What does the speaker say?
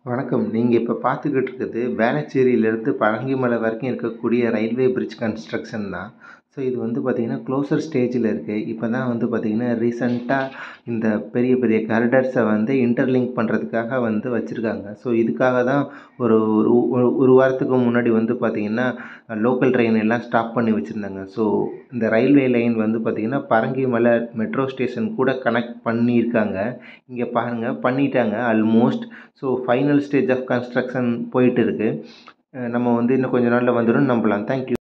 வணக்கம் நீங்கள் இப்போ பார்த்துக்கிட்டு இருக்கிறது வேளச்சேரியிலேருந்து பரங்கிமலை வரைக்கும் இருக்கக்கூடிய ரயில்வே பிரிட்ஜ் கன்ஸ்ட்ரக்ஷன் தான் ஸோ இது வந்து பார்த்திங்கன்னா க்ளோசர் ஸ்டேஜில் இருக்குது இப்போ தான் வந்து பார்த்திங்கன்னா ரீசெண்டாக இந்த பெரிய பெரிய கர்டர்ஸை வந்து இன்டர்லிங்க் பண்ணுறதுக்காக வந்து வச்சுருக்காங்க ஸோ இதுக்காக தான் ஒரு ஒரு ஒரு ஒரு வாரத்துக்கு முன்னாடி வந்து பார்த்திங்கன்னா லோக்கல் ட்ரெயின் எல்லாம் ஸ்டாப் பண்ணி வச்சுருந்தாங்க ஸோ இந்த ரயில்வே லைன் வந்து பார்த்திங்கன்னா பரங்கிமலை மெட்ரோ ஸ்டேஷன் கூட கனெக்ட் பண்ணியிருக்காங்க இங்கே பாருங்கள் பண்ணிட்டாங்க almost so final stage of construction போயிட்டு இருக்குது நம்ம வந்து இன்னும் கொஞ்ச நாளில் வந்துடும் நம்பலாம் தேங்க்யூ